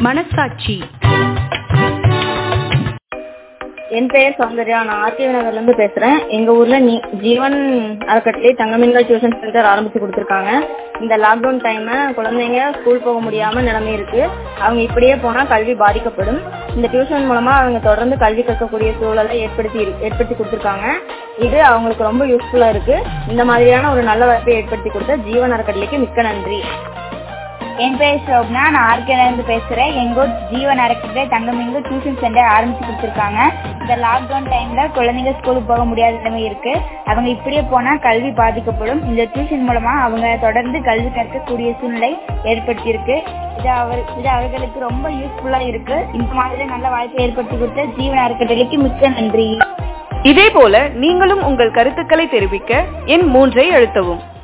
மனசாட்சி என் பெயர் சௌந்தர்யா நான் ஆர்கே நகர்ல இருந்து பேசுறேன் எங்க ஊர்ல நீ ஜீவன் அறக்கட்டளை தங்கமின்கள் டியூஷன் சென்டர் ஆரம்பிச்சு கொடுத்துருக்காங்க இந்த லாக்டவுன் டைம் குழந்தைங்க ஸ்கூல் போக முடியாம நிலைமை இருக்கு அவங்க இப்படியே போனா கல்வி பாதிக்கப்படும் இந்த டியூஷன் மூலமா அவங்க தொடர்ந்து கல்வி கற்கக்கூடிய சூழலை ஏற்படுத்தி இரு- ஏற்படுத்தி கொடுத்துருக்காங்க இது அவங்களுக்கு ரொம்ப யூஸ்ஃபுல்லா இருக்கு இந்த மாதிரியான ஒரு நல்ல வாய்ப்பை ஏற்படுத்தி கொடுத்த ஜீவன் அறக்கட்டளைக்கு மிக்க நன்றி என் பேர் ஷோப்னா நான் ஆர்கேல இருந்து பேசுறேன் எங்க ஊர் ஜீவன் அறக்கட்டளை தங்கமிங்கு டியூஷன் சென்டர் ஆரம்பிச்சு கொடுத்துருக்காங்க இந்த லாக்டவுன் டைம்ல குழந்தைங்க ஸ்கூலுக்கு போக முடியாத நிலைமை இருக்கு அவங்க இப்படியே போனா கல்வி பாதிக்கப்படும் இந்த டியூஷன் மூலமா அவங்க தொடர்ந்து கல்வி கற்கக்கூடிய சூழ்நிலை ஏற்படுத்தியிருக்கு இது அவர் இது அவர்களுக்கு ரொம்ப யூஸ்ஃபுல்லா இருக்கு இந்த மாதிரி நல்ல வாய்ப்பை ஏற்படுத்தி கொடுத்த ஜீவன் அறக்கட்டளைக்கு மிக்க நன்றி இதேபோல நீங்களும் உங்கள் கருத்துக்களை தெரிவிக்க எண் மூன்றை அழுத்தவும்